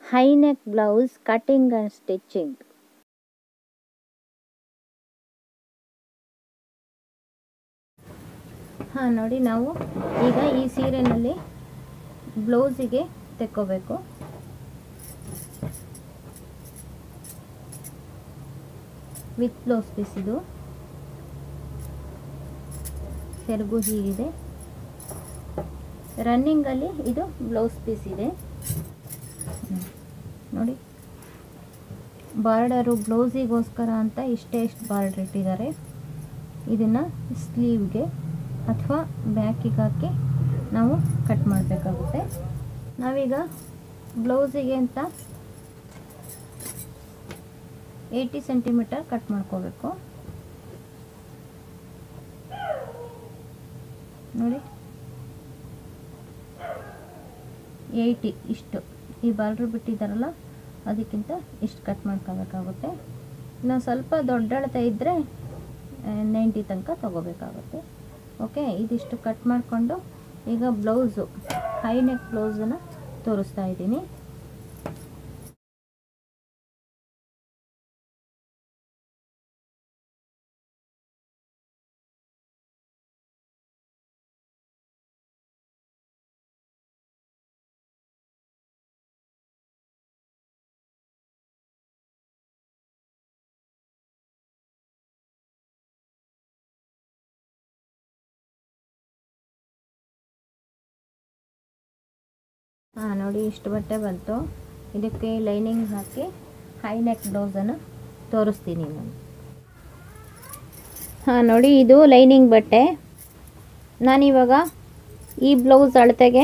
High neck blouse cutting and stitching ಹಾಂ ನೋಡಿ ನಾವು ಈಗ ಈ ಸೀರೆನಲ್ಲಿ ಬ್ಲೌಸಿಗೆ ತೆಕ್ಕೋಬೇಕು ವಿತ್ ಬ್ಲೌಸ್ ಪೀಸ್ ಇದು ಸೆರಗು ಹೀಗಿದೆ ರನ್ನಿಂಗಲ್ಲಿ ಇದು ಬ್ಲೌಸ್ ಪೀಸ್ ಇದೆ ಹ್ಮ್. ನೋಡಿ ಬಾರ್ಡರು ಬ್ಲೌಸಿಗೋಸ್ಕರ ಅಂತ ಇಷ್ಟೇ ಇಷ್ಟು ಬಾರ್ಡರ್ ಇಟ್ಟಿದ್ದಾರೆ ಇದನ್ನು ಸ್ಲೀವ್ಗೆ ಅಥವಾ ಬ್ಯಾಕಿಗೆ ಹಾಕಿ ನಾವು ಕಟ್ ಮಾಡಬೇಕಾಗುತ್ತೆ ನಾವೀಗ ಬ್ಲೌಸಿಗೆ ಅಂತ ಏಯ್ಟಿ ಸೆಂಟಿಮೀಟರ್ ಕಟ್ ಮಾಡ್ಕೋಬೇಕು ನೋಡಿ ಏಯ್ಟಿ ಇಷ್ಟು ಈ ಬಾರ್ಡ್ರ್ ಬಿಟ್ಟಿದ್ದಾರಲ್ಲ ಅದಕ್ಕಿಂತ ಇಷ್ಟು ಕಟ್ ಮಾಡ್ಕೋಬೇಕಾಗುತ್ತೆ ಇನ್ನು ಸ್ವಲ್ಪ ದೊಡ್ಡ ಅಳತೆ ಇದ್ದರೆ ನೈಂಟಿ ತನಕ ತಗೋಬೇಕಾಗುತ್ತೆ ಓಕೆ ಇದಿಷ್ಟು ಕಟ್ ಮಾಡಿಕೊಂಡು ಈಗ ಬ್ಲೌಸು ಹೈ ನೆಕ್ ಬ್ಲೌಸನ್ನು ತೋರಿಸ್ತಾ ಇದ್ದೀನಿ ಹಾಂ ನೋಡಿ ಇಷ್ಟು ಬಟ್ಟೆ ಬಂತು ಇದಕ್ಕೆ ಲೈನಿಂಗ್ ಹಾಕಿ ಹೈ ನೆಕ್ ಬ್ಲೌಸನ್ನು ತೋರಿಸ್ತೀನಿ ನಾನು ಹಾಂ ನೋಡಿ ಇದು ಲೈನಿಂಗ್ ಬಟ್ಟೆ ನಾನಿವಾಗ ಈ ಬ್ಲೌಸ್ ಅಳತೆಗೆ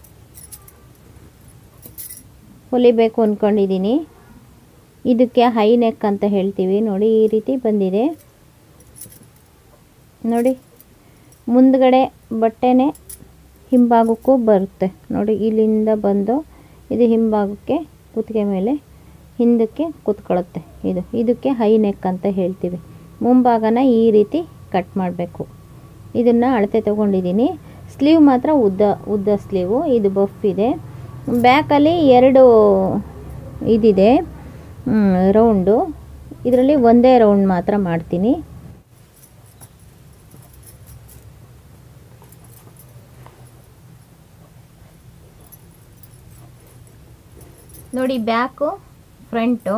ಹೊಲಿಬೇಕು ಅಂದ್ಕೊಂಡಿದ್ದೀನಿ ಇದಕ್ಕೆ ಹೈ ನೆಕ್ ಅಂತ ಹೇಳ್ತೀವಿ ನೋಡಿ ಈ ರೀತಿ ಬಂದಿದೆ ನೋಡಿ ಮುಂದ್ಗಡೆ ಬಟ್ಟೆನೇ ಹಿಂಭಾಗಕ್ಕೂ ಬರುತ್ತೆ ನೋಡಿ ಇಲ್ಲಿಂದ ಬಂದು ಇದು ಹಿಂಭಾಗಕ್ಕೆ ಕುತ್ತಿಗೆ ಮೇಲೆ ಹಿಂದಕ್ಕೆ ಕೂತ್ಕೊಳ್ಳುತ್ತೆ ಇದು ಇದಕ್ಕೆ ಹೈ ನೆಕ್ ಅಂತ ಹೇಳ್ತೀವಿ ಮುಂಭಾಗನ ಈ ರೀತಿ ಕಟ್ ಮಾಡಬೇಕು ಇದನ್ನು ಅಳತೆ ತೊಗೊಂಡಿದ್ದೀನಿ ಸ್ಲೀವ್ ಮಾತ್ರ ಉದ್ದ ಉದ್ದ ಸ್ಲೀವು ಇದು ಬಫ್ ಇದೆ ಬ್ಯಾಕಲ್ಲಿ ಎರಡು ಇದಿದೆ ರೌಂಡು ಇದರಲ್ಲಿ ಒಂದೇ ರೌಂಡ್ ಮಾತ್ರ ಮಾಡ್ತೀನಿ ನೋಡಿ ಬ್ಯಾಕು ಫ್ರಂಟು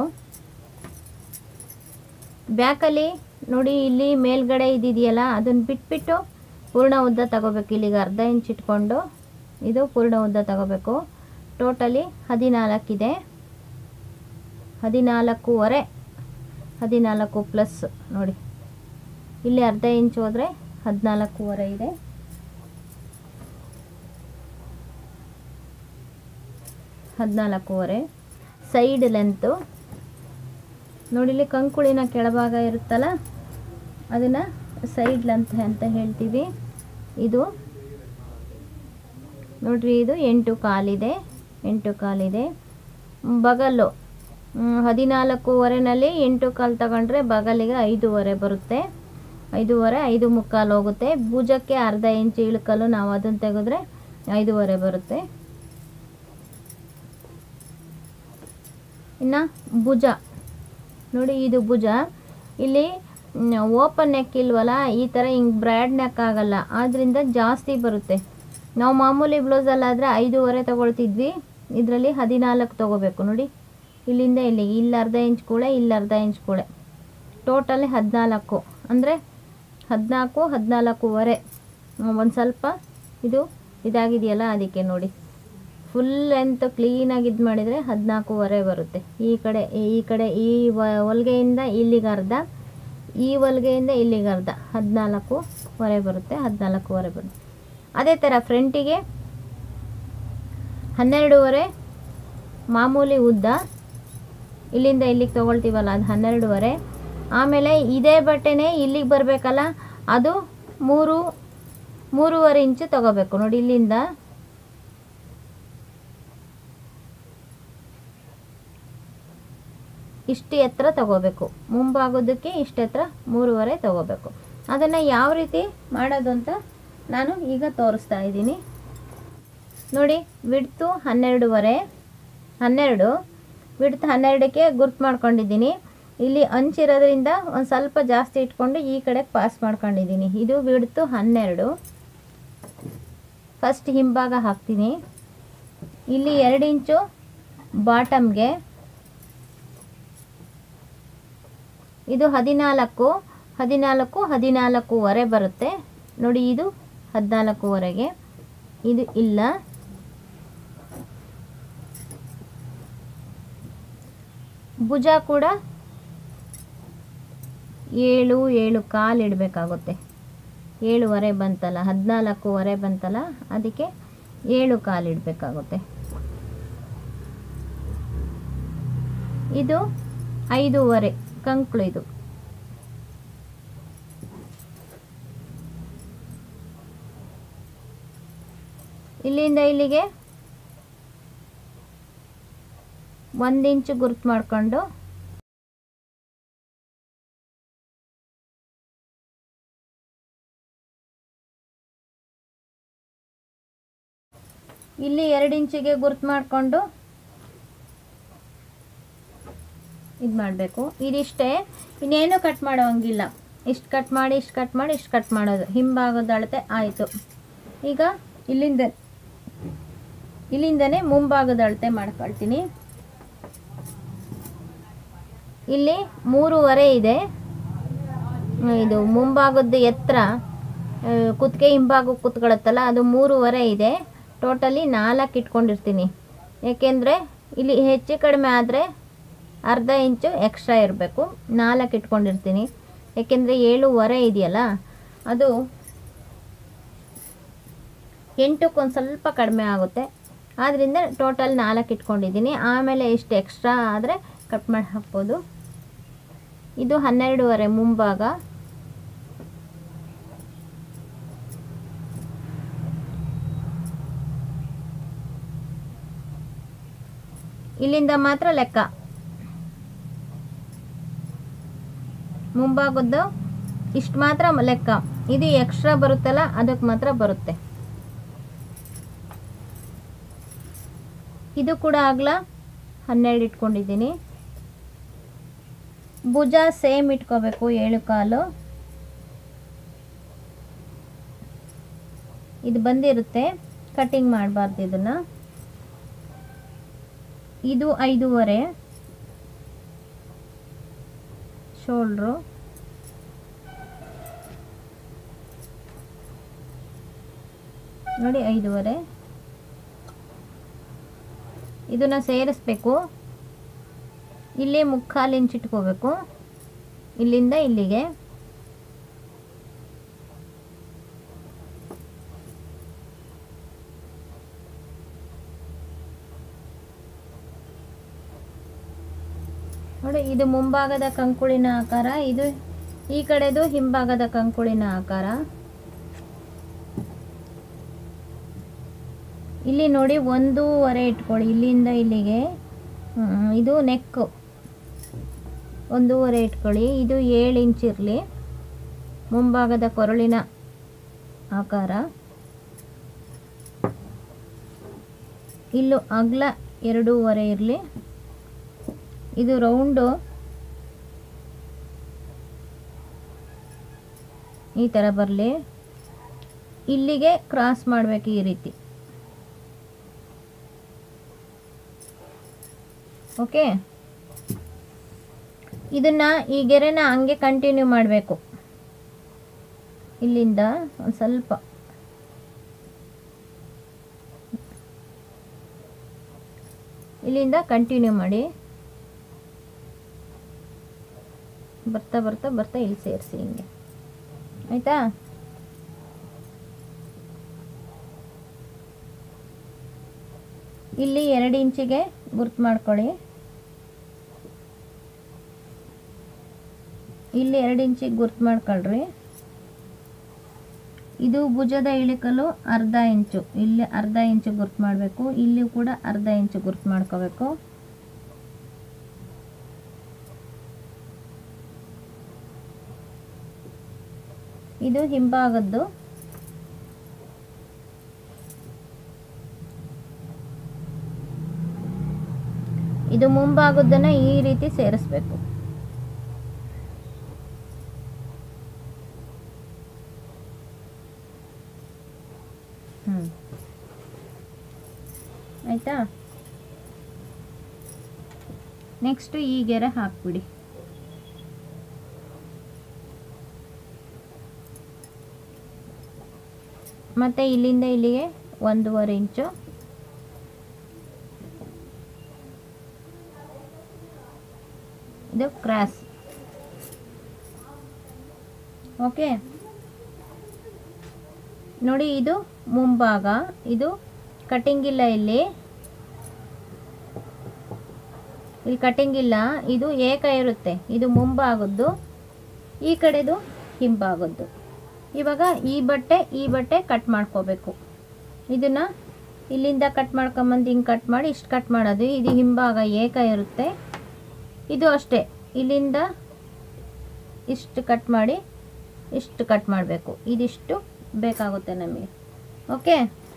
ಬ್ಯಾಕಲ್ಲಿ ನೋಡಿ ಇಲ್ಲಿ ಮೇಲ್ಗಡೆ ಇದಿದೆಯಲ್ಲ ಅದನ್ನು ಬಿಟ್ಬಿಟ್ಟು ಪೂರ್ಣ ಉದ್ದ ತಗೋಬೇಕು ಇಲ್ಲಿಗೆ ಅರ್ಧ ಇಂಚ್ ಇಟ್ಕೊಂಡು ಇದು ಪೂರ್ಣ ಉದ್ದ ತಗೋಬೇಕು ಟೋಟಲಿ ಹದಿನಾಲ್ಕಿದೆ ಹದಿನಾಲ್ಕೂವರೆ ಹದಿನಾಲ್ಕು ಪ್ಲಸ್ ನೋಡಿ ಇಲ್ಲಿ ಅರ್ಧ ಇಂಚ್ ಹೋದರೆ ಹದಿನಾಲ್ಕೂವರೆ ಇದೆ ಹದಿನಾಲ್ಕೂವರೆ ಸೈಡ್ ಲೆಂತು ನೋಡಿ ಇಲ್ಲಿ ಕಂಕುಳಿನ ಕೆಳಭಾಗ ಇರುತ್ತಲ್ಲ ಅದನ್ನು ಸೈಡ್ ಲೆಂತ್ ಅಂತ ಹೇಳ್ತೀವಿ ಇದು ನೋಡ್ರಿ ಇದು ಎಂಟು ಕಾಲಿದೆ ಎಂಟು ಕಾಲಿದೆ ಬಗಲ್ಲು ಮ್, ಹದಿನಾಲ್ಕೂವರೆನಲ್ಲಿ ಎಂಟು ಕಾಲು ತಗೊಂಡ್ರೆ ಬಗಲಿಗೆ ಐದೂವರೆ ಬರುತ್ತೆ ಐದೂವರೆ ಐದು ಮುಕ್ಕಾಲು ಹೋಗುತ್ತೆ ಭುಜಕ್ಕೆ ಅರ್ಧ ಇಂಚು ಇಳ್ಕಲು ನಾವು ಅದನ್ನು ತೆಗೆದ್ರೆ ಐದೂವರೆ ಬರುತ್ತೆ ಇನ್ನು ಭುಜ ನೋಡಿ ಇದು ಭುಜ ಇಲ್ಲಿ ಓಪನ್ ನೆಕ್ ಇಲ್ವಲ್ಲ ಈ ಥರ ಹಿಂಗೆ ಬ್ರ್ಯಾಡ್ ನೆಕ್ ಆಗಲ್ಲ ಆದ್ದರಿಂದ ಜಾಸ್ತಿ ಬರುತ್ತೆ ನಾವು ಮಾಮೂಲಿ ಬ್ಲೌಸಲ್ಲಾದರೆ ಐದೂವರೆ ತೊಗೊಳ್ತಿದ್ವಿ ಇದರಲ್ಲಿ ಹದಿನಾಲ್ಕು ತೊಗೋಬೇಕು ನೋಡಿ ಇಲ್ಲಿಂದ ಇಲ್ಲಿಗೆ ಇಲ್ಲಿ ಅರ್ಧ ಇಂಚ್ ಕೂಳೆ ಇಲ್ಲಿ ಅರ್ಧ ಇಂಚ್ ಕೂಳೆ ಟೋಟಲಿ ಹದಿನಾಲ್ಕು ಅಂದರೆ ಹದಿನಾಲ್ಕು ಹದಿನಾಲ್ಕೂವರೆ ಒಂದು ಸ್ವಲ್ಪ ಇದು ಇದಾಗಿದೆಯಲ್ಲ ಅದಕ್ಕೆ ನೋಡಿ ಫುಲ್ ಲೆಂತ್ ಕ್ಲೀನಾಗಿ ಇದು ಮಾಡಿದರೆ ಹದಿನಾಲ್ಕೂವರೆ ಬರುತ್ತೆ ಈ ಕಡೆ ಈ ಕಡೆ ಈ ವ- ಹೊಲ್ಗೆಯಿಂದ ಇಲ್ಲಿಗೆ ಅರ್ಧ ಈ ಹೊಲ್ಗೆಯಿಂದ ಇಲ್ಲಿಗೆ ಅರ್ಧ ಹದಿನಾಲ್ಕೂವರೆ ಬರುತ್ತೆ ಹದಿನಾಲ್ಕೂವರೆ ಬರುತ್ತೆ ಅದೇ ಥರ ಫ್ರಂಟಿಗೆ ಹನ್ನೆರಡೂವರೆ ಮಾಮೂಲಿ ಉದ್ದ ಇಲ್ಲಿಂದ ಇಲ್ಲಿಗೆ ತೊಗೊಳ್ತೀವಲ್ಲ ಅದು ಹನ್ನೆರಡೂವರೆ ಆಮೇಲೆ ಇದೇ ಬಟ್ಟೆನೇ ಇಲ್ಲಿಗೆ ಬರಬೇಕಲ್ಲ ಅದು ಮೂರು ಮೂರುವರೆ ಇಂಚು ತಗೋಬೇಕು ನೋಡಿ ಇಲ್ಲಿಂದ ಇಷ್ಟು ಎತ್ತರ ತಗೋಬೇಕು ಮುಂಭಾಗೋದಕ್ಕೆ ಇಷ್ಟು ಎತ್ತರ ಮೂರುವರೆ ತಗೋಬೇಕು ಅದನ್ನು ಯಾವ ರೀತಿ ಮಾಡೋದು ಅಂತ ನಾನು ಈಗ ತೋರಿಸ್ತಾ ಇದ್ದೀನಿ ನೋಡಿ ವಿಡ್ತು ಹನ್ನೆರಡೂವರೆ ಹನ್ನೆರಡು ಬಿಡ್ತು ಹನ್ನೆರಡಕ್ಕೆ ಗುರ್ತು ಮಾಡ್ಕೊಂಡಿದ್ದೀನಿ ಇಲ್ಲಿ ಅಂಚಿರೋದ್ರಿಂದ ಒಂದು ಸ್ವಲ್ಪ ಜಾಸ್ತಿ ಇಟ್ಕೊಂಡು ಈ ಕಡೆ ಪಾಸ್ ಮಾಡ್ಕೊಂಡಿದ್ದೀನಿ ಇದು ಬಿಡ್ತು ಹನ್ನೆರಡು ಫಸ್ಟ್ ಹಿಂಭಾಗ ಹಾಕ್ತೀನಿ ಇಲ್ಲಿ ಎರಡು ಇಂಚು ಬಾಟಮ್ಗೆ ಇದು ಹದಿನಾಲ್ಕು ಹದಿನಾಲ್ಕು ಹದಿನಾಲ್ಕೂವರೆ ಬರುತ್ತೆ ನೋಡಿ ಇದು ಹದಿನಾಲ್ಕೂವರೆಗೆ ಇದು ಇಲ್ಲ ಭುಜ ಕೂಡ ಏಳು ಏಳು ಕಾಲು ಇಡಬೇಕಾಗುತ್ತೆ ಏಳುವರೆ ಬಂತಲ್ಲ ಹದಿನಾಲ್ಕೂವರೆ ಬಂತಲ್ಲ ಅದಕ್ಕೆ ಏಳು ಕಾಲು ಇಡಬೇಕಾಗುತ್ತೆ ಇದು ಐದೂವರೆ ಕಂಕ್ಳು ಇದು ಇಲ್ಲಿಂದ ಇಲ್ಲಿಗೆ ಒಂದು ಇಂಚು ಗುರ್ತು ಮಾಡಿಕೊಂಡು ಇಲ್ಲಿ ಎರಡು ಇಂಚಿಗೆ ಗುರ್ತು ಮಾಡಿಕೊಂಡು ಇದು ಮಾಡಬೇಕು ಇದಿಷ್ಟೇ ಇನ್ನೇನು ಕಟ್ ಮಾಡೋ ಹಂಗಿಲ್ಲ ಇಷ್ಟು ಕಟ್ ಮಾಡಿ ಇಷ್ಟು ಕಟ್ ಮಾಡಿ ಇಷ್ಟು ಕಟ್ ಮಾಡೋದು ಹಿಂಭಾಗದ ಅಳತೆ ಆಯಿತು ಈಗ ಇಲ್ಲಿಂದ ಇಲ್ಲಿಂದನೇ ಮುಂಭಾಗದ ಅಳತೆ ಮಾಡ್ಕೊಳ್ತೀನಿ ಇಲ್ಲಿ ಮೂರುವರೆ ಇದೆ ಇದು ಮುಂಭಾಗದ ಎತ್ತರ ಕುತ್ತಿಗೆ ಹಿಂಭಾಗ ಕೂತ್ಕೊಳ್ಳುತ್ತಲ್ಲ ಅದು ಮೂರುವರೆ ಇದೆ ಟೋಟಲಿ ನಾಲ್ಕು ಇಟ್ಕೊಂಡಿರ್ತೀನಿ ಏಕೆಂದರೆ ಇಲ್ಲಿ ಹೆಚ್ಚು ಕಡಿಮೆ ಆದರೆ ಅರ್ಧ ಇಂಚು ಎಕ್ಸ್ಟ್ರಾ ಇರಬೇಕು ನಾಲ್ಕು ಇಟ್ಕೊಂಡಿರ್ತೀನಿ ಏಕೆಂದರೆ ಏಳುವರೆ ಇದೆಯಲ್ಲ ಅದು ಎಂಟಕ್ಕೊಂದು ಸ್ವಲ್ಪ ಕಡಿಮೆ ಆಗುತ್ತೆ ಆದ್ದರಿಂದ ಟೋಟಲ್ ನಾಲ್ಕು ಇಟ್ಕೊಂಡಿದ್ದೀನಿ ಆಮೇಲೆ ಇಷ್ಟು ಎಕ್ಸ್ಟ್ರಾ ಆದರೆ ಕಟ್ ಮಾಡಿ ಹಾಕ್ಬೋದು ಇದು ಹನ್ನೆರಡೂವರೆ ಮುಂಭಾಗ ಇಲ್ಲಿಂದ ಮಾತ್ರ ಲೆಕ್ಕ ಮುಂಭಾಗದ್ದು ಇಷ್ಟು ಮಾತ್ರ ಲೆಕ್ಕ ಇದು ಎಕ್ಸ್ಟ್ರಾ ಬರುತ್ತಲ್ಲ ಅದಕ್ಕೆ ಮಾತ್ರ ಬರುತ್ತೆ ಇದು ಕೂಡ ಆಗಲ ಹನ್ನೆರಡು ಇಟ್ಕೊಂಡಿದ್ದೀನಿ ಭುಜ ಸೇಮ್ ಇಟ್ಕೋಬೇಕು ಏಳು ಕಾಲು ಇದು ಬಂದಿರುತ್ತೆ ಕಟ್ಟಿಂಗ್ ಮಾಡಬಾರ್ದು ಇದನ್ನು ಇದು ಐದೂವರೆ ಶೋಲ್ಡ್ರು ನೋಡಿ ಐದೂವರೆ ಇದನ್ನು ಸೇರಿಸ್ಬೇಕು ಇಲ್ಲಿ ಮುಕ್ಕಾಲು ಇಂಚ್ ಇಟ್ಕೋಬೇಕು ಇಲ್ಲಿಂದ ಇಲ್ಲಿಗೆ ನೋಡಿ ಇದು ಮುಂಭಾಗದ ಕಂಕುಳಿನ ಆಕಾರ ಇದು ಈ ಕಡೆದು ಹಿಂಭಾಗದ ಕಂಕುಳಿನ ಆಕಾರ ಇಲ್ಲಿ ನೋಡಿ ಒಂದೂವರೆ ಇಟ್ಕೊಳ್ಳಿ ಇಲ್ಲಿಂದ ಇಲ್ಲಿಗೆ ಹ್ಮ್, ಇದು ನೆಕ್ಕು ಒಂದೂವರೆ ಇಟ್ಕೊಳ್ಳಿ ಇದು ಏಳು ಇಂಚ್ ಇರಲಿ ಮುಂಭಾಗದ ಕೊರಳಿನ ಆಕಾರ ಇಲ್ಲೂ ಅಗಲ ಎರಡೂವರೆ ಇರಲಿ ಇದು ರೌಂಡು ಈ ಥರ ಬರಲಿ ಇಲ್ಲಿಗೆ ಕ್ರಾಸ್ ಮಾಡಬೇಕು ಈ ರೀತಿ ಓಕೆ ಇದನ್ನ ಈ ಗೆರೆನ ಹಂಗೆ ಕಂಟಿನ್ಯೂ ಮಾಡಬೇಕು ಇಲ್ಲಿಂದ ಒಂದು ಸ್ವಲ್ಪ ಇಲ್ಲಿಂದ ಕಂಟಿನ್ಯೂ ಮಾಡಿ ಬರ್ತಾ ಬರ್ತಾ ಬರ್ತಾ ಇಲ್ಲಿ ಸೇರಿಸಿ ಹಿಂಗೆ ಆಯಿತಾ ಇಲ್ಲಿ ಎರಡು ಇಂಚಿಗೆ ಗುರ್ತು ಮಾಡ್ಕೊಳ್ಳಿ ಇಲ್ಲಿ ಎರಡು ಇಂಚಿಗೆ ಗುರ್ತು ಮಾಡ್ಕೊಳ್ರಿ ಇದು ಭುಜದ ಇಳಿಕಲು ಅರ್ಧ ಇಂಚು ಇಲ್ಲಿ ಅರ್ಧ ಇಂಚು ಗುರ್ತು ಮಾಡಬೇಕು ಇಲ್ಲಿ ಕೂಡ ಅರ್ಧ ಇಂಚು ಗುರ್ತು ಮಾಡ್ಕೋಬೇಕು ಇದು ಹಿಂಭಾಗದ್ದು ಇದು ಮುಂಭಾಗದನ್ನ ಈ ರೀತಿ ಸೇರಿಸ್ಬೇಕು ಹ್ಞೂ ಆಯಿತಾ ನೆಕ್ಸ್ಟು ಈ ಗೆರೆ ಹಾಕ್ಬಿಡಿ ಮತ್ತು ಇಲ್ಲಿಂದ ಇಲ್ಲಿಗೆ ಒಂದೂವರೆ ಇಂಚು ಇದು ಕ್ರಾಸ್ ಓಕೆ ನೋಡಿ ಇದು ಮುಂಭಾಗ ಇದು ಕಟಿಂಗ್ ಇಲ್ಲ ಇಲ್ಲಿ ಇಲ್ಲಿ ಕಟಿಂಗ್ ಇಲ್ಲ ಇದು ಏಕ ಇರುತ್ತೆ ಇದು ಮುಂಭಾಗದ್ದು ಈ ಕಡೆದು ಹಿಂಭಾಗದ್ದು ಇವಾಗ ಈ ಬಟ್ಟೆ ಈ ಬಟ್ಟೆ ಕಟ್ ಮಾಡ್ಕೋಬೇಕು ಇದನ್ನ ಇಲ್ಲಿಂದ ಕಟ್ ಮಾಡ್ಕೊಂಬಂದು ಹಿಂಗೆ ಕಟ್ ಮಾಡಿ ಇಷ್ಟು ಕಟ್ ಮಾಡೋದು ಇದು ಹಿಂಭಾಗ ಏಕ ಇರುತ್ತೆ ಇದು ಅಷ್ಟೇ ಇಲ್ಲಿಂದ ಇಷ್ಟು ಕಟ್ ಮಾಡಿ ಇಷ್ಟು ಕಟ್ ಮಾಡಬೇಕು ಇದಿಷ್ಟು ಬೇಕಾಗುತ್ತೆ ನಮಗೆ ಓಕೆ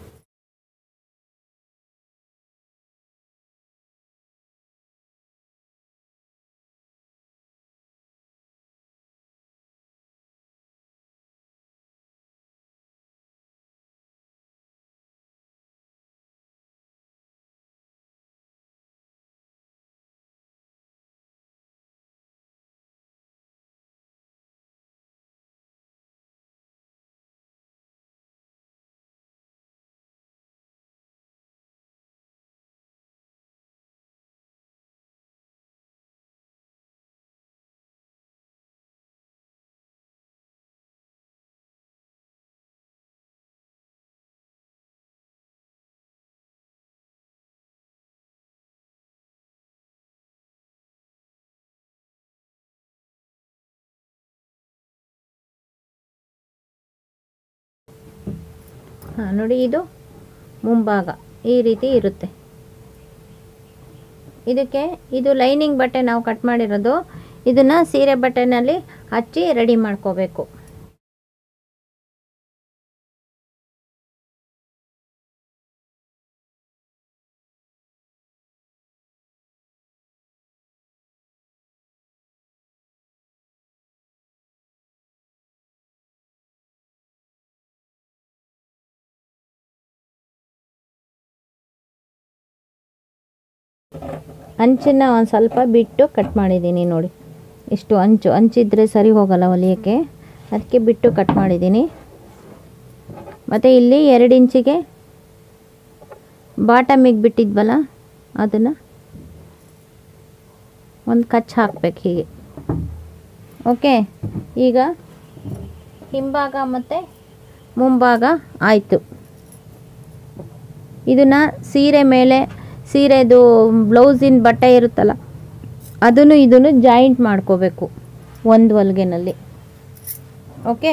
ಹಾಂ ನೋಡಿ ಇದು ಮುಂಭಾಗ ಈ ರೀತಿ ಇರುತ್ತೆ ಇದಕ್ಕೆ ಇದು ಲೈನಿಂಗ್ ಬಟ್ಟೆ ನಾವು ಕಟ್ ಮಾಡಿರೋದು ಇದನ್ನು ಸೀರೆ ಬಟ್ಟೆನಲ್ಲಿ ಹಚ್ಚಿ ರೆಡಿ ಮಾಡ್ಕೋಬೇಕು ಅಂಚನ್ನ ಒಂದು ಸ್ವಲ್ಪ ಬಿಟ್ಟು ಕಟ್ ಮಾಡಿದ್ದೀನಿ ನೋಡಿ ಇಷ್ಟು ಅಂಚು ಅಂಚಿದ್ರೆ ಸರಿ ಹೋಗಲ್ಲ ಹೊಲಿಯೋಕ್ಕೆ ಅದಕ್ಕೆ ಬಿಟ್ಟು ಕಟ್ ಮಾಡಿದ್ದೀನಿ ಮತ್ತು ಇಲ್ಲಿ ಎರಡು ಇಂಚಿಗೆ ಬಾಟಮಿಗೆ ಬಿಟ್ಟಿದ್ವಲ್ಲ ಅದನ್ನು ಒಂದು ಕಚ್ ಹಾಕ್ಬೇಕು ಹೀಗೆ ಓಕೆ ಈಗ ಹಿಂಭಾಗ ಮತ್ತು ಮುಂಭಾಗ ಆಯಿತು ಇದನ್ನು ಸೀರೆ ಮೇಲೆ ಸೀರೆದು ಬ್ಲೌಸಿನ ಬಟ್ಟೆ ಇರುತ್ತಲ್ಲ ಅದನ್ನು ಇದನ್ನು ಜಾಯಿಂಟ್ ಮಾಡ್ಕೋಬೇಕು ಒಂದು ಹೊಲ್ಗೆನಲ್ಲಿ ಓಕೆ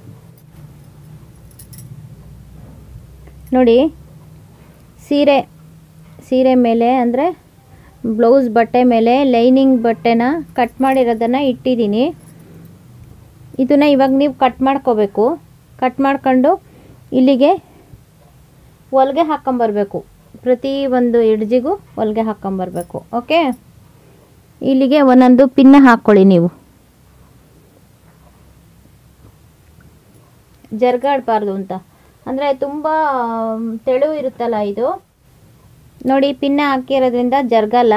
ನೋಡಿ ಸೀರೆ ಸೀರೆ ಮೇಲೆ ಅಂದರೆ ಬ್ಲೌಸ್ ಬಟ್ಟೆ ಮೇಲೆ ಲೈನಿಂಗ್ ಬಟ್ಟೆನ ಕಟ್ ಮಾಡಿರೋದನ್ನು ಇಟ್ಟಿದ್ದೀನಿ ಇದನ್ನು ಇವಾಗ ನೀವು ಕಟ್ ಮಾಡ್ಕೋಬೇಕು ಕಟ್ ಮಾಡ್ಕೊಂಡು ಇಲ್ಲಿಗೆ ಹೊಲ್ಗೆ ಹಾಕ್ಕೊಂಬರ್ಬೇಕು ಪ್ರತಿ ಒಂದು ಎಡ್ಜಿಗೂ ಹೊಲ್ಗೆ ಹಾಕ್ಕೊಂಬರ್ಬೇಕು ಓಕೆ ಇಲ್ಲಿಗೆ ಒಂದೊಂದು ಪಿನ್ನ ಹಾಕ್ಕೊಳ್ಳಿ ನೀವು ಜರ್ಗಾಡಬಾರ್ದು ಅಂತ ಅಂದರೆ ತುಂಬ ತೆಳು ಇರುತ್ತಲ್ಲ ಇದು ನೋಡಿ ಪಿನ್ನ ಹಾಕಿರೋದ್ರಿಂದ ಜರ್ಗಲ್ಲ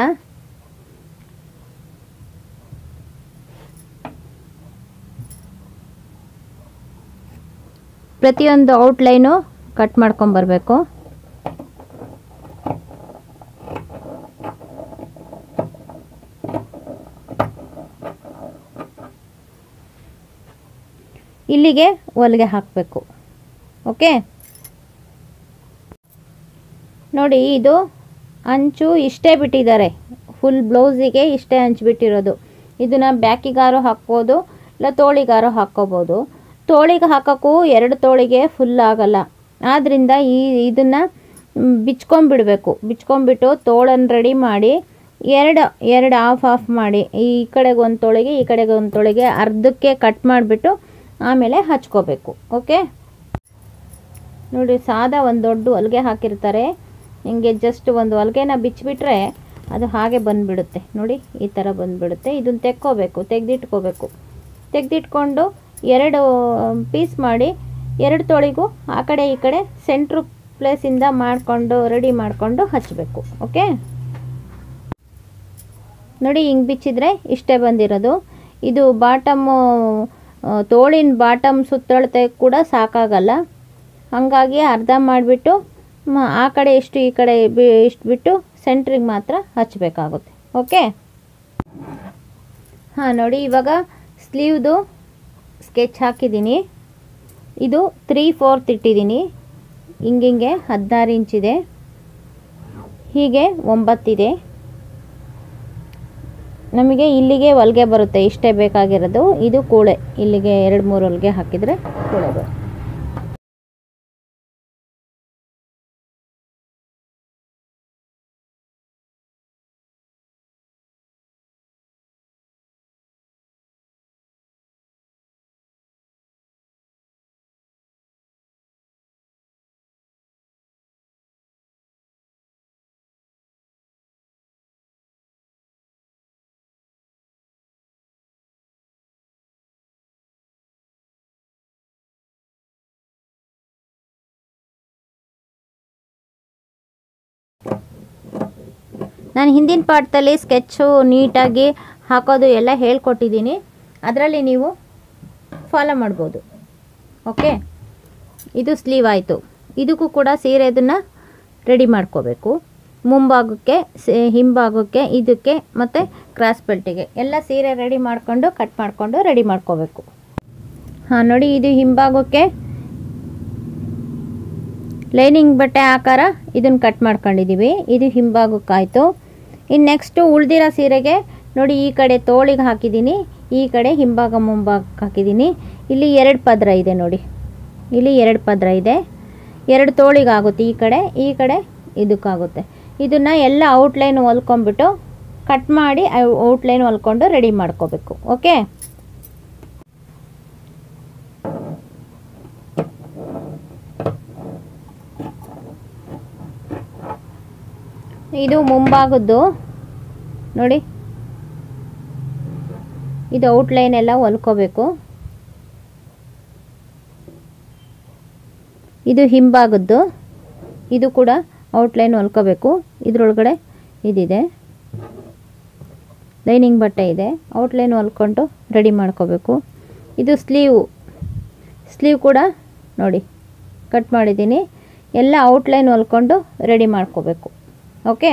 ಪ್ರತಿಯೊಂದು ಔಟ್ಲೈನು ಕಟ್ ಮಾಡ್ಕೊಂಬರ್ಬೇಕು ಇಲ್ಲಿಗೆ ಹೊಲಿಗೆ ಹಾಕಬೇಕು ಓಕೆ ನೋಡಿ ಇದು ಅಂಚು ಇಷ್ಟೇ ಬಿಟ್ಟಿದ್ದಾರೆ ಫುಲ್ ಬ್ಲೌಸಿಗೆ ಇಷ್ಟೇ ಅಂಚು ಬಿಟ್ಟಿರೋದು ಇದನ್ನು ಬ್ಯಾಕಿಗಾರು ಹಾಕ್ಬೋದು ಇಲ್ಲ ತೋಳಿಗಾರು ಹಾಕ್ಕೋಬೋದು ತೋಳಿಗೆ ಹಾಕೋಕ್ಕೂ ಎರಡು ತೋಳಿಗೆ ಫುಲ್ ಆಗಲ್ಲ ಆದ್ದರಿಂದ ಈ ಇದನ್ನು ಬಿಚ್ಕೊಂಬಿಡಬೇಕು ಬಿಚ್ಕೊಂಬಿಟ್ಟು ತೋಳನ್ನು ರೆಡಿ ಮಾಡಿ ಎರಡು ಎರಡು ಆಫ್ ಆಫ್ ಮಾಡಿ ಈ ಕಡೆಗೆ ಒಂದು ತೊಳಿಗೆ ಈ ಕಡೆಗೆ ಒಂದು ತೊಳಿಗೆ ಅರ್ಧಕ್ಕೆ ಕಟ್ ಮಾಡಿಬಿಟ್ಟು ಆಮೇಲೆ ಹಚ್ಕೋಬೇಕು ಓಕೆ ನೋಡಿ ಸಾದಾ ಒಂದು ದೊಡ್ಡ ಹೊಲಿಗೆ ಹಾಕಿರ್ತಾರೆ ಹಿಂಗೆ ಜಸ್ಟ್ ಒಂದು ಹೊಲಿಗೆನ ಬಿಚ್ಚಿಬಿಟ್ರೆ ಅದು ಹಾಗೆ ಬಂದುಬಿಡುತ್ತೆ ನೋಡಿ ಈ ಥರ ಬಂದುಬಿಡುತ್ತೆ ಇದನ್ನು ತೆಕ್ಕೋಬೇಕು ತೆಗೆದಿಟ್ಕೋಬೇಕು ತೆಗೆದಿಟ್ಕೊಂಡು ಎರಡು ಪೀಸ್ ಮಾಡಿ ಎರಡು ತೊಳಿಗೂ ಆ ಕಡೆ ಈ ಕಡೆ ಸೆಂಟ್ರು ಪ್ಲೇಸಿಂದ ಮಾಡಿಕೊಂಡು ರೆಡಿ ಮಾಡಿಕೊಂಡು ಹಚ್ಚಬೇಕು ಓಕೆ ನೋಡಿ ಹಿಂಗೆ ಬಿಚ್ಚಿದ್ರೆ ಇಷ್ಟೇ ಬಂದಿರೋದು ಇದು ಬಾಟಮ್ಮು ತೋಳಿನ ಬಾಟಮ್ ಸುತ್ತಳತೆ ಕೂಡ ಸಾಕಾಗಲ್ಲ ಹಾಗಾಗಿ ಅರ್ಧ ಮಾಡಿಬಿಟ್ಟು ಆ ಕಡೆ ಇಷ್ಟು ಈ ಕಡೆ ಬಿ ಇಷ್ಟು ಬಿಟ್ಟು ಸೆಂಟ್ರಿಗೆ ಮಾತ್ರ ಹಚ್ಚಬೇಕಾಗುತ್ತೆ ಓಕೆ ಹಾಂ ನೋಡಿ ಇವಾಗ ಸ್ಲೀವ್ದು ಸ್ಕೆಚ್ ಹಾಕಿದ್ದೀನಿ ಇದು ತ್ರೀ ಫೋರ್ತ್ ಇಟ್ಟಿದ್ದೀನಿ ಹಿಂಗಿಂಗೆ ಹದಿನಾರು ಇಂಚಿದೆ ಹೀಗೆ ಒಂಬತ್ತಿದೆ ನಮಗೆ ಇಲ್ಲಿಗೆ ಹೊಲಿಗೆ ಬರುತ್ತೆ ಇಷ್ಟೇ ಬೇಕಾಗಿರೋದು ಇದು ಕೂಳೆ ಇಲ್ಲಿಗೆ ಎರಡು ಮೂರು ಹೊಲಿಗೆ ಹಾಕಿದರೆ ಕೂಳೆ ಬರುತ್ತೆ ನಾನು ಹಿಂದಿನ ಪಾಠದಲ್ಲಿ ಸ್ಕೆಚ್ಚು ನೀಟಾಗಿ ಹಾಕೋದು ಎಲ್ಲ ಹೇಳ್ಕೊಟ್ಟಿದ್ದೀನಿ ಅದರಲ್ಲಿ ನೀವು ಫಾಲೋ ಮಾಡ್ಬೋದು ಓಕೆ ಇದು ಸ್ಲೀವ್ ಆಯಿತು ಇದಕ್ಕೂ ಕೂಡ ಸೀರೆದನ್ನು ರೆಡಿ ಮಾಡ್ಕೋಬೇಕು ಮುಂಭಾಗಕ್ಕೆ ಸ- ಹಿಂಭಾಗಕ್ಕೆ ಇದಕ್ಕೆ ಮತ್ತು ಕ್ರಾಸ್ ಬೆಲ್ಟಿಗೆ ಎಲ್ಲ ಸೀರೆ ರೆಡಿ ಮಾಡಿಕೊಂಡು ಕಟ್ ಮಾಡಿಕೊಂಡು ರೆಡಿ ಮಾಡ್ಕೋಬೇಕು ಹಾಂ ನೋಡಿ ಇದು ಹಿಂಭಾಗಕ್ಕೆ ಲೈನಿಂಗ್ ಬಟ್ಟೆ ಆಕಾರ ಇದನ್ನು ಕಟ್ ಮಾಡ್ಕೊಂಡಿದ್ದೀವಿ ಇದು ಹಿಂಭಾಗಕ್ಕಾಯಿತು ಇನ್ನು ನೆಕ್ಸ್ಟು ಉಳ್ದಿರೋ ಸೀರೆಗೆ ನೋಡಿ ಈ ಕಡೆ ತೋಳಿಗೆ ಹಾಕಿದ್ದೀನಿ ಈ ಕಡೆ ಹಿಂಭಾಗ ಮುಂಭಾಗಕ್ಕೆ ಹಾಕಿದ್ದೀನಿ ಇಲ್ಲಿ ಎರಡು ಪದ್ರ ಇದೆ ನೋಡಿ ಇಲ್ಲಿ ಎರಡು ಪದ್ರ ಇದೆ ಎರಡು ತೋಳಿಗೆ ಆಗುತ್ತೆ ಈ ಕಡೆ ಈ ಕಡೆ ಇದಕ್ಕಾಗುತ್ತೆ ಇದನ್ನು ಎಲ್ಲ ಔಟ್ಲೈನ್ ಹೊಲ್ಕೊಂಬಿಟ್ಟು ಕಟ್ ಮಾಡಿ ಔಟ್ಲೈನ್ ಹೊಲ್ಕೊಂಡು ರೆಡಿ ಮಾಡ್ಕೋಬೇಕು ಓಕೆ ಇದು ಮುಂಭಾಗದ್ದು ನೋಡಿ ಇದು ಔಟ್ಲೈನ್ ಎಲ್ಲ ಹೊಲ್ಕೋಬೇಕು ಇದು ಹಿಂಭಾಗದ್ದು ಇದು ಕೂಡ ಔಟ್ಲೈನ್ ಹೊಲ್ಕೋಬೇಕು ಇದ್ರೊಳಗಡೆ ಇದಿದೆ ಲೈನಿಂಗ್ ಬಟ್ಟೆ ಇದೆ ಔಟ್ಲೈನ್ ಹೊಲ್ಕೊಂಡು ರೆಡಿ ಮಾಡ್ಕೋಬೇಕು ಇದು ಸ್ಲೀವ್ ಸ್ಲೀವ್ ಕೂಡ ನೋಡಿ ಕಟ್ ಮಾಡಿದ್ದೀನಿ ಎಲ್ಲ ಔಟ್ಲೈನ್ ಹೊಲ್ಕೊಂಡು ರೆಡಿ ಮಾಡ್ಕೋಬೇಕು ಓಕೆ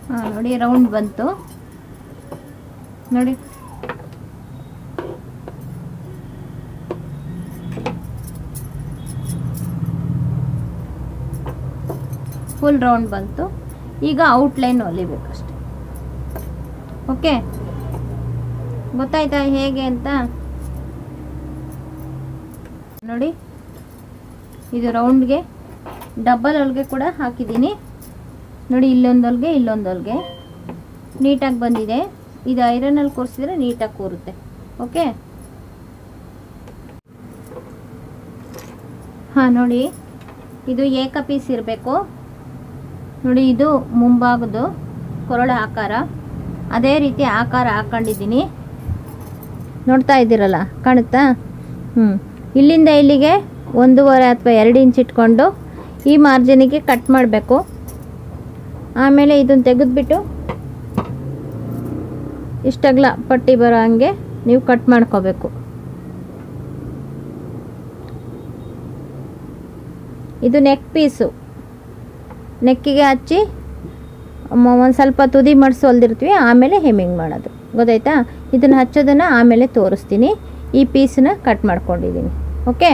ಹಾಂ ನೋಡಿ ರೌಂಡ್ ಬಂತು ನೋಡಿ ಫುಲ್ ರೌಂಡ್ ಬಂತು ಈಗ ಔಟ್ಲೈನ್ ಹೊಲಿಬೇಕಷ್ಟೆ ಓಕೆ ಗೊತ್ತಾಯ್ತಾ ಹೇಗೆ ಅಂತ ನೋಡಿ ಇದು ರೌಂಡ್ಗೆ ಡಬಲ್ ಹೊಲಿಗೆ ಕೂಡ ಹಾಕಿದ್ದೀನಿ ನೋಡಿ ಇಲ್ಲೊಂದು ಹೊಲಿಗೆ ಇಲ್ಲೊಂದು ಹೊಲಿಗೆ ನೀಟಾಗಿ ಬಂದಿದೆ ಇದು ಐರನಲ್ಲಿ ಕೂರಿಸಿದ್ರೆ ನೀಟಾಗಿ ಕೂರುತ್ತೆ ಓಕೆ ಹಾಂ ನೋಡಿ ಇದು ಏಕ ಪೀಸ್ ಇರಬೇಕು ನೋಡಿ ಇದು ಮುಂಭಾಗದ್ದು ಕೊರಳ ಆಕಾರ ಅದೇ ರೀತಿ ಆಕಾರ ಹಾಕೊಂಡಿದ್ದೀನಿ ನೋಡ್ತಾ ಇದ್ದೀರಲ್ಲ ಕಾಣುತ್ತಾ ಹ್ಞೂ ಇಲ್ಲಿಂದ ಇಲ್ಲಿಗೆ ಒಂದೂವರೆ ಅಥವಾ ಎರಡು ಇಂಚ್ ಇಟ್ಕೊಂಡು ಈ ಮಾರ್ಜಿನಿಗೆ ಕಟ್ ಮಾಡಬೇಕು ಆಮೇಲೆ ಇದನ್ನು ತೆಗೆದುಬಿಟ್ಟು ಇಷ್ಟಗ್ಲ ಪಟ್ಟಿ ಬರೋ ಹಂಗೆ ನೀವು ಕಟ್ ಮಾಡ್ಕೋಬೇಕು ಇದು ನೆಕ್ ಪೀಸು ನೆಕ್ಕಿಗೆ ಹಚ್ಚಿ ಒಂದು ಸ್ವಲ್ಪ ತುದಿ ಮಡಿಸಿ ಹೊಲ್ದಿರ್ತೀವಿ ಆಮೇಲೆ ಹೆಮ್ಮಿಂಗ್ ಮಾಡೋದು ಗೊತ್ತಾಯ್ತಾ ಇದನ್ನು ಹಚ್ಚೋದನ್ನು ಆಮೇಲೆ ತೋರಿಸ್ತೀನಿ ಈ ಪೀಸನ್ನ ಕಟ್ ಮಾಡ್ಕೊಂಡಿದ್ದೀನಿ ಓಕೆ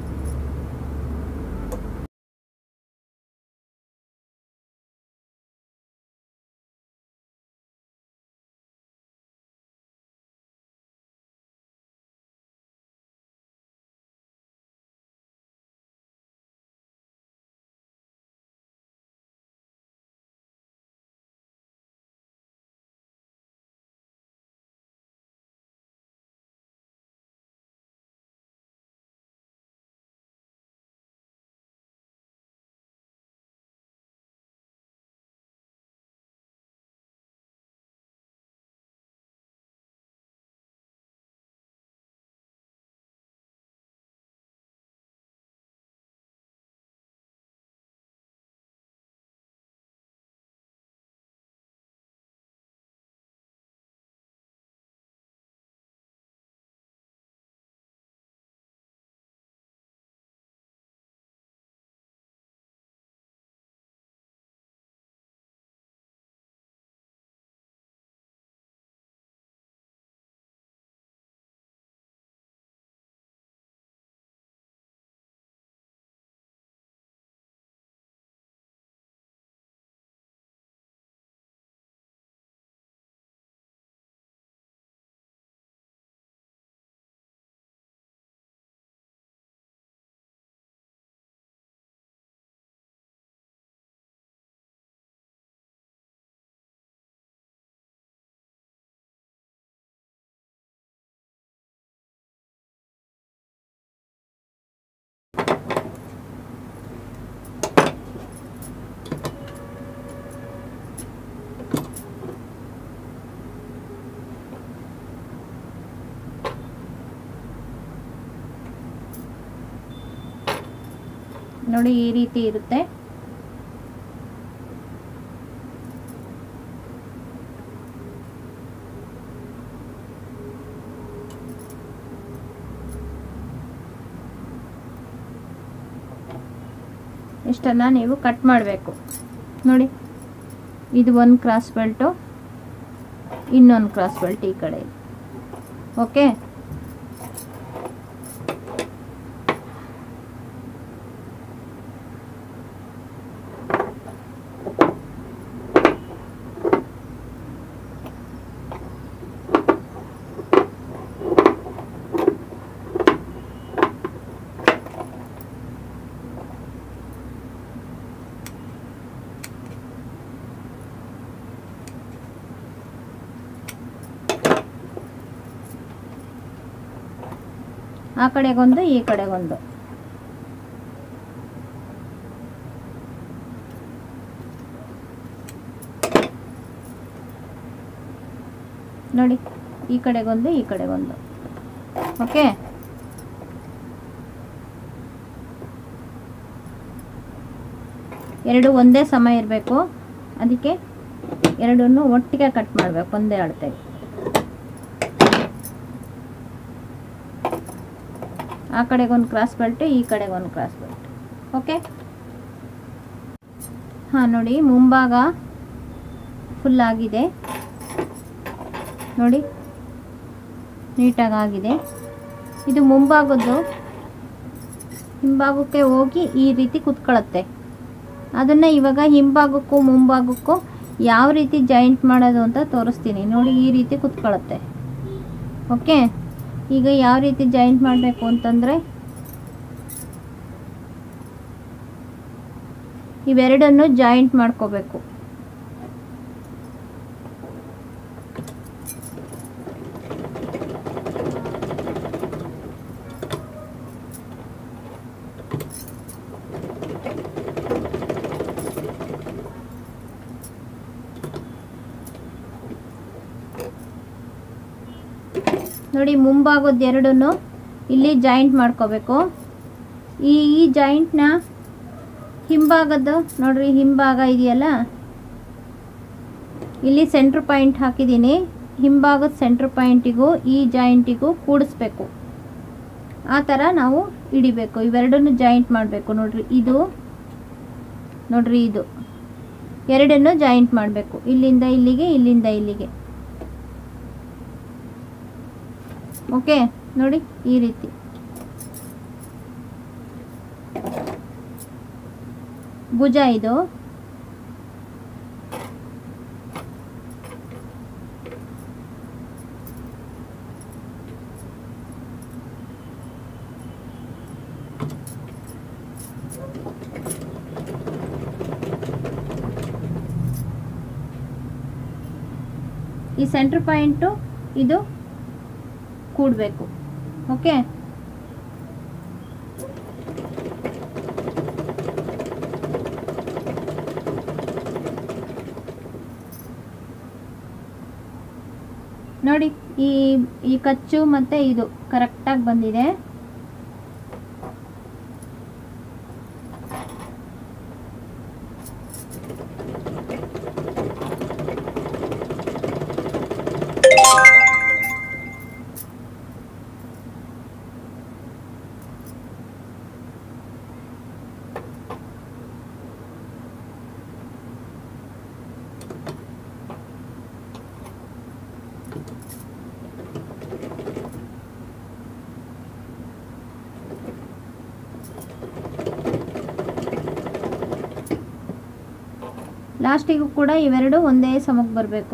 ನೋಡಿ ಈ ರೀತಿ ಇರುತ್ತೆ ಇಷ್ಟನ್ನು ನೀವು ಕಟ್ ಮಾಡಬೇಕು ನೋಡಿ ಇದು ಒಂದು ಕ್ರಾಸ್ ಬೆಲ್ಟು ಇನ್ನೊಂದು ಕ್ರಾಸ್ ಬೆಲ್ಟ್ ಈ ಕಡೆ ಇದೆ ಓಕೆ ಆ ಕಡೆಗೊಂದು ಈ ಕಡೆಗೊಂದು ನೋಡಿ ಈ ಕಡೆಗೊಂದು ಈ ಕಡೆಗೊಂದು ಓಕೆ ಎರಡು ಒಂದೇ ಸಮ ಇರಬೇಕು ಅದಕ್ಕೆ ಎರಡನ್ನು ಒಟ್ಟಿಗೆ ಕಟ್ ಮಾಡಬೇಕು ಒಂದೇ ಅಳತೆಗೆ ಆ ಕಡೆಗೆ ಒಂದು ಕ್ರಾಸ್ ಬೆಲ್ಟ್ ಈ ಕಡೆಗೆ ಒಂದು ಕ್ರಾಸ್ ಬೆಲ್ಟ್ ಓಕೆ ಹಾಂ ನೋಡಿ ಮುಂಭಾಗ ಫುಲ್ ಆಗಿದೆ ನೋಡಿ ನೀಟಾಗಿ ಆಗಿದೆ ಇದು ಮುಂಭಾಗದ್ದು ಹಿಂಭಾಗಕ್ಕೆ ಹೋಗಿ ಈ ರೀತಿ ಕುತ್ಕೊಳ್ಳುತ್ತೆ ಅದನ್ನು ಇವಾಗ ಹಿಂಭಾಗಕ್ಕೂ ಮುಂಭಾಗಕ್ಕೂ ಯಾವ ರೀತಿ ಜಾಯಿಂಟ್ ಮಾಡೋದು ಅಂತ ತೋರಿಸ್ತೀನಿ ನೋಡಿ ಈ ರೀತಿ ಕುತ್ಕೊಳ್ಳುತ್ತೆ ಓಕೆ ಈಗ ಯಾವ ರೀತಿ ಜಾಯಿಂಟ್ ಮಾಡಬೇಕು ಅಂತಂದರೆ ಇವೆರಡನ್ನು ಜಾಯಿಂಟ್ ಮಾಡ್ಕೋಬೇಕು ನೋಡಿ ಮುಂಭಾಗದ ಎರಡನ್ನು ಇಲ್ಲಿ ಜಾಯಿಂಟ್ ಮಾಡ್ಕೋಬೇಕು ಈ ಈ ಜಾಯಿಂಟ್ನ ಹಿಂಭಾಗದ್ದು ನೋಡ್ರಿ ಹಿಂಭಾಗ ಇದೆಯಲ್ಲ ಇಲ್ಲಿ ಸೆಂಟ್ರ್ ಪಾಯಿಂಟ್ ಹಾಕಿದ್ದೀನಿ ಹಿಂಭಾಗದ ಸೆಂಟ್ರ್ ಪಾಯಿಂಟಿಗೂ ಈ ಜಾಯಿಂಟಿಗೂ ಕೂಡಿಸ್ಬೇಕು ಆ ಥರ ನಾವು ಹಿಡಿಬೇಕು ಇವೆರಡನ್ನು ಜಾಯಿಂಟ್ ಮಾಡಬೇಕು ನೋಡ್ರಿ ಇದು ನೋಡ್ರಿ ಇದು ಎರಡನ್ನು ಜಾಯಿಂಟ್ ಮಾಡಬೇಕು ಇಲ್ಲಿಂದ ಇಲ್ಲಿಗೆ ಇಲ್ಲಿಂದ ಇಲ್ಲಿಗೆ ಓಕೆ ನೋಡಿ ಈ ರೀತಿ ಭುಜ ಇದು ಈ ಸೆಂಟ್ರ್ ಪಾಯಿಂಟು ಇದು ಕೂಡಬೇಕು ಓಕೆ ನೋಡಿ ಈ ಈ ಕಚ್ಚು ಮತ್ತೆ ಇದು ಕರೆಕ್ಟಾಗಿ ಬಂದಿದೆ ಲಾಸ್ಟಿಗೂ ಕೂಡ ಇವೆರಡು ಒಂದೇ ಸಮಕ್ಕೆ ಬರಬೇಕು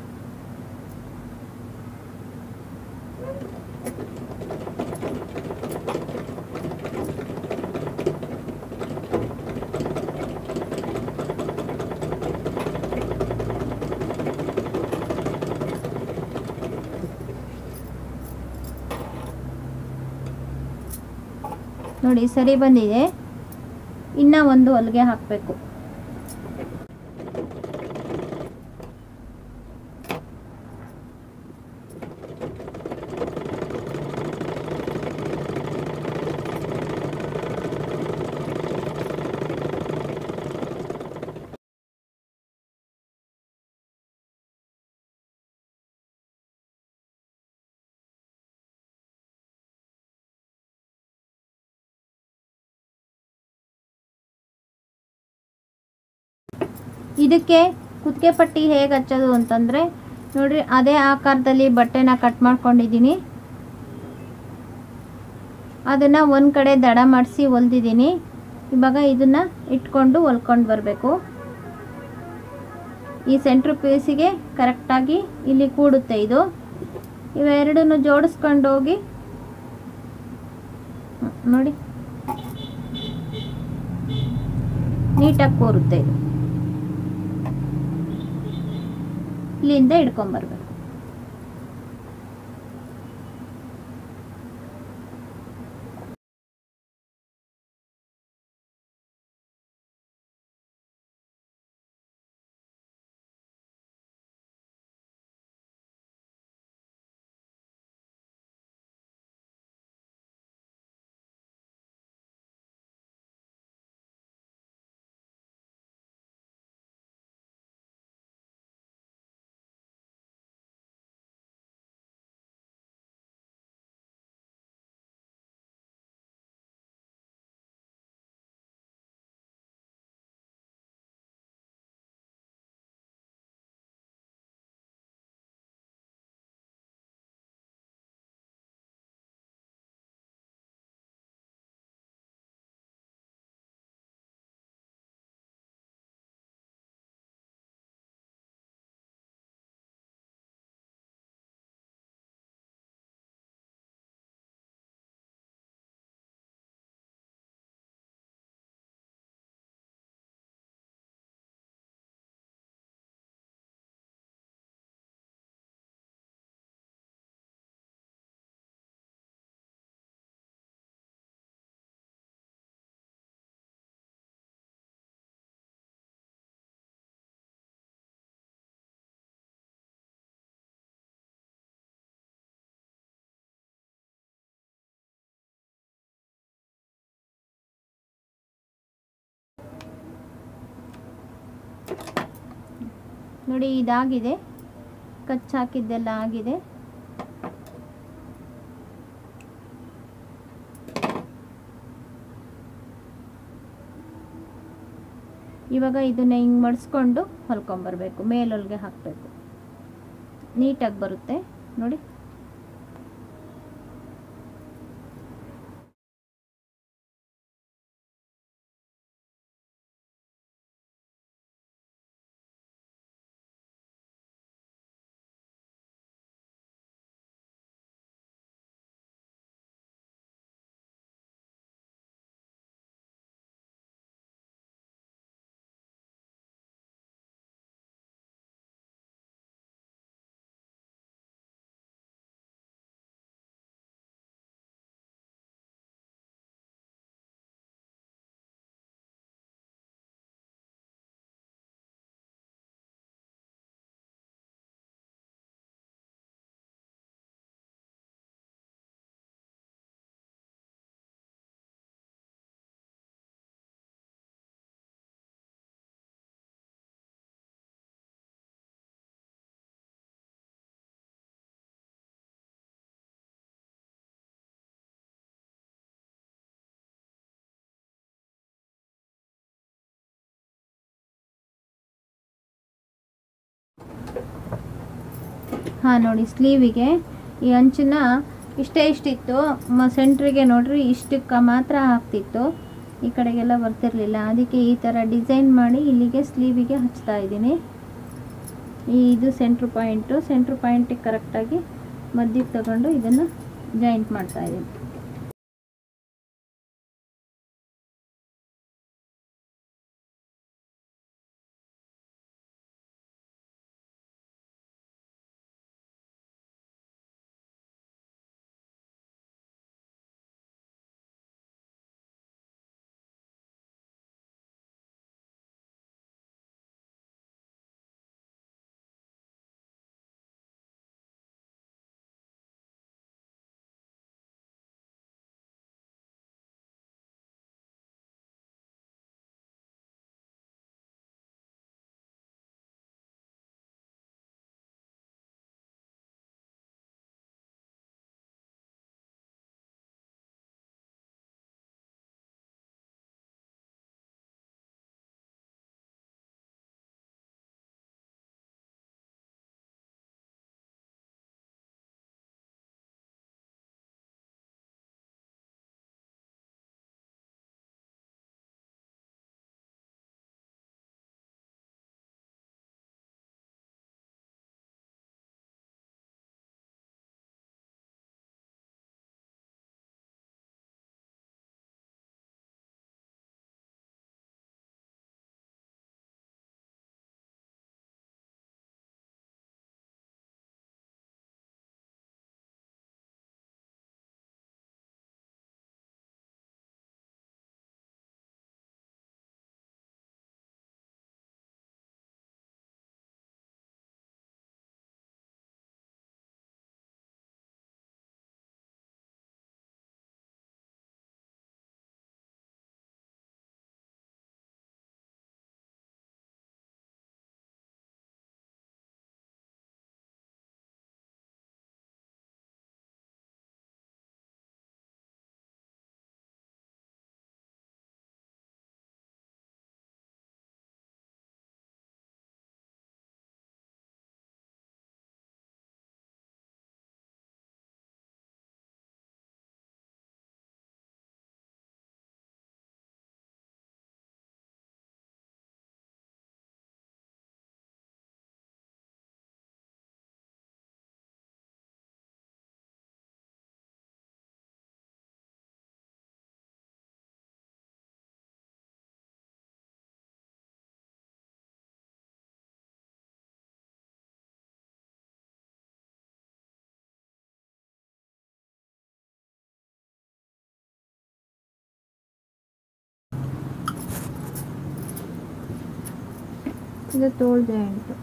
ನೋಡಿ ಸರಿ ಬಂದಿದೆ ಇನ್ನ ಒಂದು ಹೊಲಿಗೆ ಹಾಕಬೇಕು ಇದಕ್ಕೆ ಕುತ್ತಿಗೆ ಪಟ್ಟಿ ಹೇಗೆ ಹಚ್ಚೋದು ಅಂತಂದರೆ ನೋಡ್ರಿ ಅದೇ ಆಕಾರದಲ್ಲಿ ಬಟ್ಟೆನ ಕಟ್ ಮಾಡ್ಕೊಂಡಿದ್ದೀನಿ ಅದನ್ನು ಒಂದು ಕಡೆ ದಡ ಮಾಡಿಸಿ ಹೊಲ್ದಿದ್ದೀನಿ ಇವಾಗ ಇದನ್ನು ಇಟ್ಕೊಂಡು ಹೊಲ್ಕೊಂಡು ಬರಬೇಕು ಈ ಸೆಂಟ್ರ್ ಪೀಸಿಗೆ ಕರೆಕ್ಟಾಗಿ ಇಲ್ಲಿ ಕೂಡುತ್ತೆ ಇದು ಇವೆರಡನ್ನು ಜೋಡಿಸ್ಕೊಂಡು ಹೋಗಿ ಹ್ಮ್, ನೋಡಿ ನೀಟಾಗಿ ಕೂರುತ್ತೆ ಇದು ಇಲ್ಲಿಂದ ಹಿಡ್ಕೊಂಬರ್ಬೇಕು ನೋಡಿ ಇದಾಗಿದೆ ಕಚ್ ಹಾಕಿದ್ದೆಲ್ಲ ಆಗಿದೆ ಇವಾಗ ಇದನ್ನ ಹಿಂಗೆ ಮಡಿಸ್ಕೊಂಡು ಹೊಲ್ಕೊಂಬರ್ಬೇಕು ಮೇಲೊಲ್ಗೆ ಹಾಕಬೇಕು ನೀಟಾಗಿ ಬರುತ್ತೆ ನೋಡಿ ಹಾಂ ನೋಡಿ ಸ್ಲೀವಿಗೆ ಈ ಅಂಚನ್ನ ಇಷ್ಟೇ ಇಷ್ಟಿತ್ತು ಮ ಸೆಂಟ್ರಿಗೆ ನೋಡ್ರಿ ಇಷ್ಟಕ್ಕೆ ಮಾತ್ರ ಆಗ್ತಿತ್ತು ಈ ಕಡೆಗೆಲ್ಲ ಬರ್ತಿರ್ಲಿಲ್ಲ ಅದಕ್ಕೆ ಈ ಥರ ಡಿಸೈನ್ ಮಾಡಿ ಇಲ್ಲಿಗೆ ಸ್ಲೀವಿಗೆ ಹಚ್ತಾ ಇದ್ದೀನಿ ಈ ಇದು ಸೆಂಟ್ರ್ ಪಾಯಿಂಟು ಸೆಂಟ್ರ್ ಪಾಯಿಂಟಿಗೆ ಕರೆಕ್ಟಾಗಿ ಮಧ್ಯಕ್ಕೆ ತಗೊಂಡು ಇದನ್ನು ಜಾಯಿಂಟ್ ಮಾಡ್ತಾ ಇದ್ದೀನಿ ಇದು ತೋಳು ಜಾಯಿಂಟು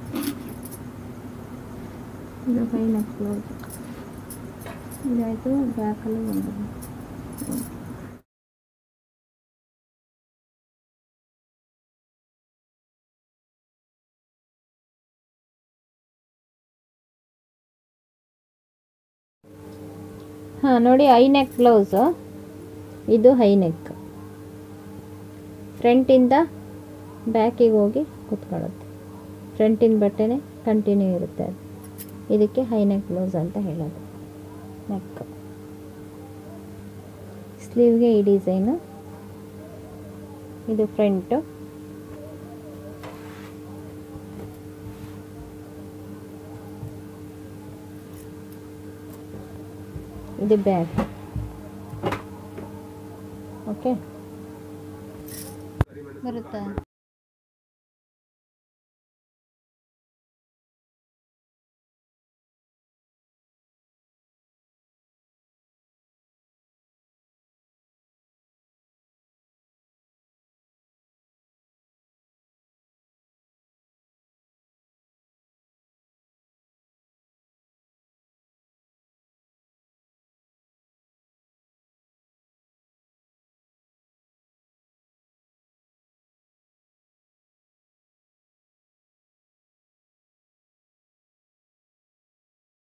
ಇದು ಫೈನ್ ಕ್ಲೋಸ್ ಇದಾಯಿತು ಬ್ಯಾಕಲ್ಲಿ ಒಂದು ಹಾಂ ನೋಡಿ ಐ ನೆಕ್ ಬ್ಲೌಸು ಇದು ಹೈ ನೆಕ್ ಫ್ರಂಟಿಂದ ಬ್ಯಾಕಿಗೆ ಹೋಗಿ ಕುತ್ಕೊಳ್ಳುತ್ತೆ ಫ್ರಂಟಿನ ಬಟ್ಟೆನೇ ಕಂಟಿನ್ಯೂ ಇರುತ್ತೆ ಅದು ಇದಕ್ಕೆ ಹೈ ನೆಕ್ ಬ್ಲೌಸ್ ಅಂತ ಹೇಳೋದು ನೆಕ್ ಸ್ಲೀವ್ಗೆ ಈ ಡಿಸೈನು ಇದು ಫ್ರಂಟು ಇದು ಬ್ಯಾಕ್ ಓಕೆ ಬರುತ್ತಾ